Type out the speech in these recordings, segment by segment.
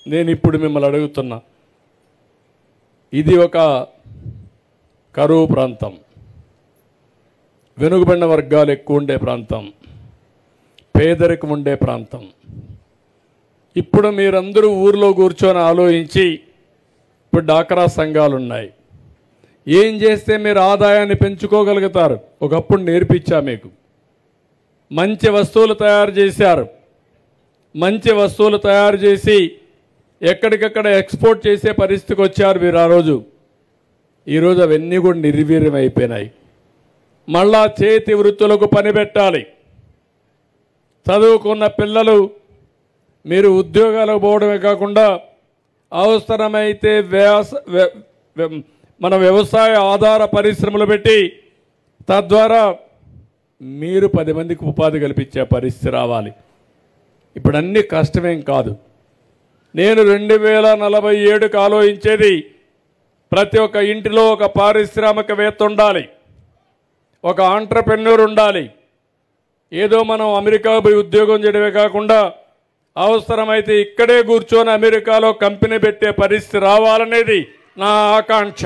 నేను ఇప్పుడు మిమ్మల్ని అడుగుతున్నా ఇది ఒక కరువు ప్రాంతం వెనుకబడిన వర్గాలు ఎక్కువ ఉండే ప్రాంతం పేదరికం ఉండే ప్రాంతం ఇప్పుడు మీరందరూ ఊర్లో కూర్చొని ఆలోచించి ఇప్పుడు డాక్రా సంఘాలు ఉన్నాయి ఏం చేస్తే మీరు ఆదాయాన్ని పెంచుకోగలుగుతారు ఒకప్పుడు నేర్పించా మీకు మంచి వస్తువులు తయారు చేశారు మంచి వస్తువులు తయారు చేసి ఎక్కడికక్కడ ఎక్స్పోర్ట్ చేసే పరిస్థితికి వచ్చారు మీరు ఆ రోజు ఈరోజు అవన్నీ కూడా నిర్వీర్యం అయిపోయినాయి మళ్ళా చేతి వృత్తులకు పని పెట్టాలి చదువుకున్న పిల్లలు మీరు ఉద్యోగాలకు పోవడమే కాకుండా అవసరమైతే వ్యాస వ్య- వ్య- మన వ్యవసాయ ఆధార పరిశ్రమలు పెట్టి తద్వారా మీరు పది మందికి ఉపాధి కల్పించే పరిస్థితి రావాలి ఇప్పుడు అన్ని కష్టమేం కాదు నేను రెండు వేల నలభై ఏడుకు ఆలోచించేది ప్రతి ఒక్క ఇంటిలో ఒక పారిశ్రామికవేత్త ఉండాలి ఒక ఆంటర్ప్రెన్యూర్ ఉండాలి ఏదో మనం అమెరికా పోయి ఉద్యోగం చేయడమే కాకుండా అవసరమైతే ఇక్కడే కూర్చొని అమెరికాలో కంపెనీ పెట్టే పరిస్థితి రావాలనేది నా ఆకాంక్ష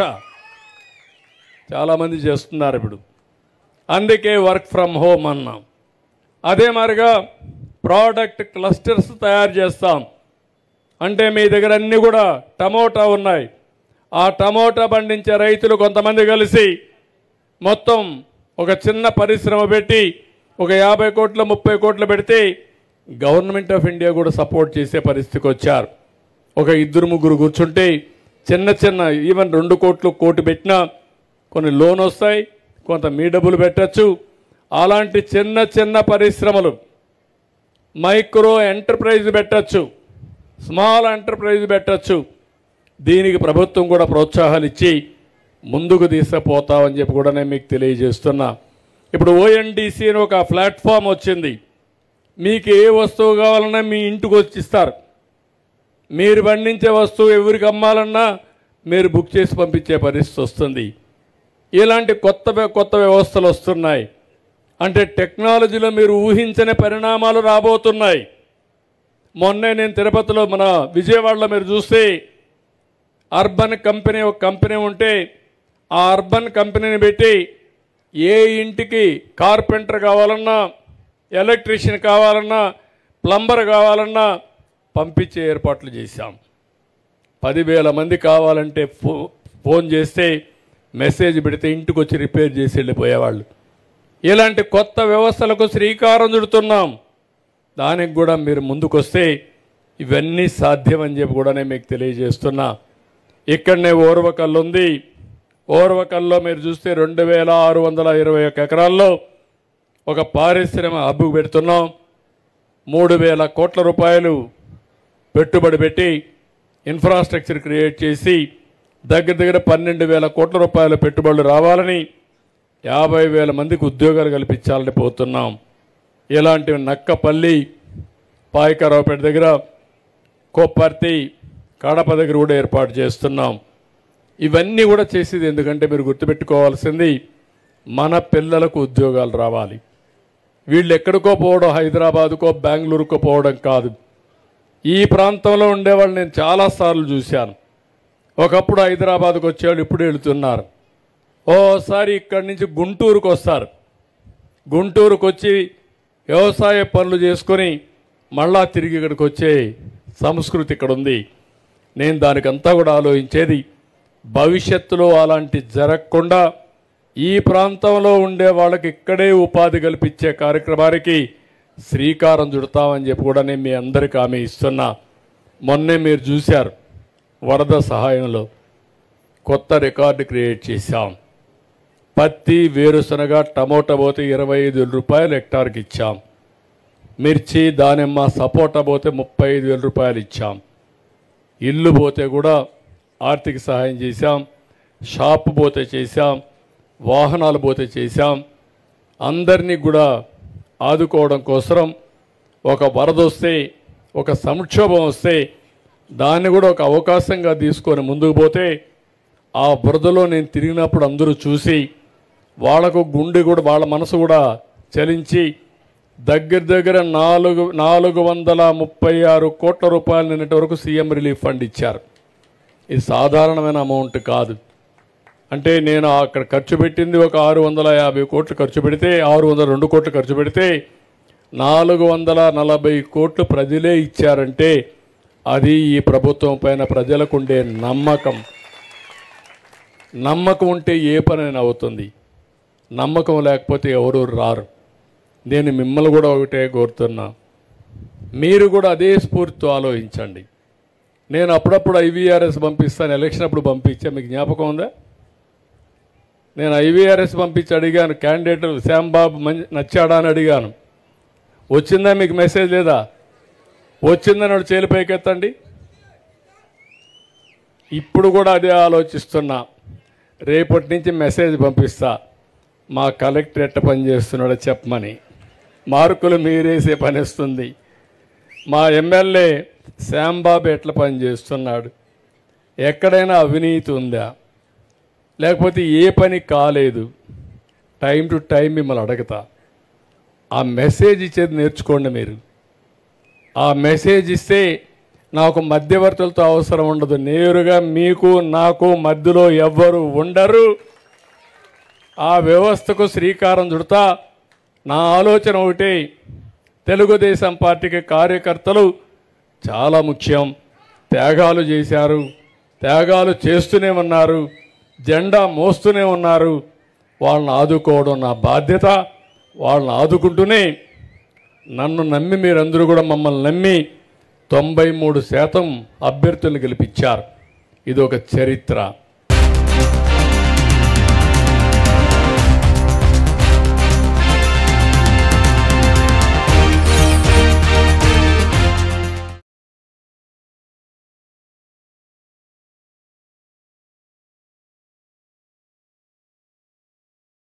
చాలామంది చేస్తున్నారు ఇప్పుడు అందుకే వర్క్ ఫ్రమ్ హోమ్ అన్నాం అదే మరిగా ప్రోడక్ట్ క్లస్టర్స్ తయారు చేస్తాం అంటే మీ దగ్గర అన్నీ కూడా టమోటా ఉన్నాయి ఆ టమోటా పండించే రైతులు కొంతమంది కలిసి మొత్తం ఒక చిన్న పరిశ్రమ పెట్టి ఒక యాభై కోట్ల ముప్పై కోట్లు పెడితే గవర్నమెంట్ ఆఫ్ ఇండియా కూడా సపోర్ట్ చేసే పరిస్థితికి వచ్చారు ఒక ఇద్దరు ముగ్గురు కూర్చుంటే చిన్న చిన్న ఈవెన్ రెండు కోట్లు కోటి పెట్టినా కొన్ని లోన్ వస్తాయి కొంత మీ డబ్బులు పెట్టచ్చు అలాంటి చిన్న చిన్న పరిశ్రమలు మైక్రో ఎంటర్ప్రైజ్ పెట్టచ్చు స్మాల్ ఎంటర్ప్రైజ్ పెట్టచ్చు దీనికి ప్రభుత్వం కూడా ప్రోత్సాహాలు ఇచ్చి ముందుకు తీసుకుపోతామని చెప్పి కూడా నేను మీకు తెలియజేస్తున్నా ఇప్పుడు ఓఎన్డీసీ అని ఒక ప్లాట్ఫామ్ వచ్చింది మీకు ఏ వస్తువు కావాలన్నా మీ ఇంటికి వచ్చి ఇస్తారు మీరు పండించే వస్తువు ఎవరికి అమ్మాలన్నా మీరు బుక్ చేసి పంపించే పరిస్థితి వస్తుంది ఇలాంటి కొత్త వ్య- కొత్త వ్యవస్థలు వస్తున్నాయి అంటే టెక్నాలజీలో మీరు ఊహించని పరిణామాలు రాబోతున్నాయి మొన్నే నేను తిరుపతిలో మన విజయవాడలో మీరు చూస్తే అర్బన్ కంపెనీ ఒక కంపెనీ ఉంటే ఆ అర్బన్ కంపెనీని పెట్టి ఏ ఇంటికి కార్పెంటర్ కావాలన్నా ఎలక్ట్రీషియన్ కావాలన్నా ప్లంబర్ కావాలన్నా పంపించే ఏర్పాట్లు చేశాం పదివేల మంది కావాలంటే ఫో ఫోన్ చేస్తే మెసేజ్ పెడితే ఇంటికి వచ్చి రిపేర్ చేసి వెళ్ళిపోయేవాళ్ళు ఇలాంటి కొత్త వ్యవస్థలకు శ్రీకారం చుడుతున్నాం దానికి కూడా మీరు ముందుకొస్తే ఇవన్నీ సాధ్యమని చెప్పి కూడా నేను మీకు తెలియజేస్తున్నా ఇక్కడనే ఓర్వకల్లు ఉంది ఓర్వకల్లో మీరు చూస్తే రెండు వేల ఆరు వందల ఇరవై ఒక్క ఎకరాల్లో ఒక పారిశ్రమ హబ్బు పెడుతున్నాం మూడు వేల కోట్ల రూపాయలు పెట్టుబడి పెట్టి ఇన్ఫ్రాస్ట్రక్చర్ క్రియేట్ చేసి దగ్గర దగ్గర పన్నెండు వేల కోట్ల రూపాయల పెట్టుబడులు రావాలని యాభై వేల మందికి ఉద్యోగాలు కల్పించాలని పోతున్నాం ఇలాంటివి నక్కపల్లి పాయకరావుపేట దగ్గర కొప్పర్తి కడప దగ్గర కూడా ఏర్పాటు చేస్తున్నాం ఇవన్నీ కూడా చేసేది ఎందుకంటే మీరు గుర్తుపెట్టుకోవాల్సింది మన పిల్లలకు ఉద్యోగాలు రావాలి వీళ్ళు ఎక్కడికో పోవడం హైదరాబాదుకో బెంగళూరుకో పోవడం కాదు ఈ ప్రాంతంలో ఉండేవాళ్ళు నేను చాలాసార్లు చూశాను ఒకప్పుడు హైదరాబాద్కు వచ్చేవాళ్ళు ఇప్పుడు వెళుతున్నారు ఓసారి ఇక్కడి నుంచి గుంటూరుకు వస్తారు గుంటూరుకు వచ్చి వ్యవసాయ పనులు చేసుకొని మళ్ళా తిరిగి ఇక్కడికి వచ్చే సంస్కృతి ఇక్కడ ఉంది నేను దానికంతా కూడా ఆలోచించేది భవిష్యత్తులో అలాంటి జరగకుండా ఈ ప్రాంతంలో ఉండే వాళ్ళకి ఇక్కడే ఉపాధి కల్పించే కార్యక్రమానికి శ్రీకారం చుడతామని చెప్పి కూడా నేను మీ అందరికీ హామీ ఇస్తున్నా మొన్నే మీరు చూశారు వరద సహాయంలో కొత్త రికార్డు క్రియేట్ చేశాం పత్తి వేరుశనగ టమోటా పోతే ఇరవై ఐదు వేల రూపాయలు హెక్టార్కి ఇచ్చాం మిర్చి దానిమ్మ సపోటా పోతే ముప్పై ఐదు వేల రూపాయలు ఇచ్చాం ఇల్లు పోతే కూడా ఆర్థిక సహాయం చేశాం షాప్ పోతే చేశాం వాహనాలు పోతే చేశాం అందరినీ కూడా ఆదుకోవడం కోసం ఒక వరద వస్తే ఒక సంక్షోభం వస్తే దాన్ని కూడా ఒక అవకాశంగా తీసుకొని ముందుకు పోతే ఆ బురదలో నేను తిరిగినప్పుడు అందరూ చూసి వాళ్ళకు గుండె కూడా వాళ్ళ మనసు కూడా చలించి దగ్గర దగ్గర నాలుగు నాలుగు వందల ముప్పై ఆరు కోట్ల రూపాయలు నిన్నటి వరకు సీఎం రిలీఫ్ ఫండ్ ఇచ్చారు ఇది సాధారణమైన అమౌంట్ కాదు అంటే నేను అక్కడ ఖర్చు పెట్టింది ఒక ఆరు వందల యాభై కోట్లు ఖర్చు పెడితే ఆరు వందల రెండు కోట్లు ఖర్చు పెడితే నాలుగు వందల నలభై కోట్లు ప్రజలే ఇచ్చారంటే అది ఈ ప్రభుత్వం పైన ప్రజలకు ఉండే నమ్మకం నమ్మకం ఉంటే ఏ పనైనా అవుతుంది నమ్మకం లేకపోతే ఎవరు రారు నేను మిమ్మల్ని కూడా ఒకటే కోరుతున్నా మీరు కూడా అదే స్ఫూర్తితో ఆలోచించండి నేను అప్పుడప్పుడు ఐవీఆర్ఎస్ పంపిస్తాను ఎలక్షన్ అప్పుడు పంపించా మీకు జ్ఞాపకం ఉందా నేను ఐవీఆర్ఎస్ పంపించి అడిగాను క్యాండిడేట్ శ్యాంబాబు మంచి నచ్చాడా అని అడిగాను వచ్చిందా మీకు మెసేజ్ లేదా వచ్చిందని వాడు చేలు పైకెత్తండి ఇప్పుడు కూడా అదే ఆలోచిస్తున్నా రేపటి నుంచి మెసేజ్ పంపిస్తా మా కలెక్టర్ ఎట్ట పని చేస్తున్నాడో చెప్పమని మార్కులు మీరేసే పని వస్తుంది మా ఎమ్మెల్యే శ్యాంబాబు ఎట్లా పని చేస్తున్నాడు ఎక్కడైనా అవినీతి ఉందా లేకపోతే ఏ పని కాలేదు టైం టు టైం మిమ్మల్ని అడగతా ఆ మెసేజ్ ఇచ్చేది నేర్చుకోండి మీరు ఆ మెసేజ్ ఇస్తే నాకు మధ్యవర్తులతో అవసరం ఉండదు నేరుగా మీకు నాకు మధ్యలో ఎవ్వరు ఉండరు ఆ వ్యవస్థకు శ్రీకారం చుడతా నా ఆలోచన ఒకటి తెలుగుదేశం పార్టీకి కార్యకర్తలు చాలా ముఖ్యం త్యాగాలు చేశారు త్యాగాలు చేస్తూనే ఉన్నారు జెండా మోస్తూనే ఉన్నారు వాళ్ళని ఆదుకోవడం నా బాధ్యత వాళ్ళని ఆదుకుంటూనే నన్ను నమ్మి మీరందరూ కూడా మమ్మల్ని నమ్మి తొంభై మూడు శాతం అభ్యర్థులను గెలిపించారు ఇది ఒక చరిత్ర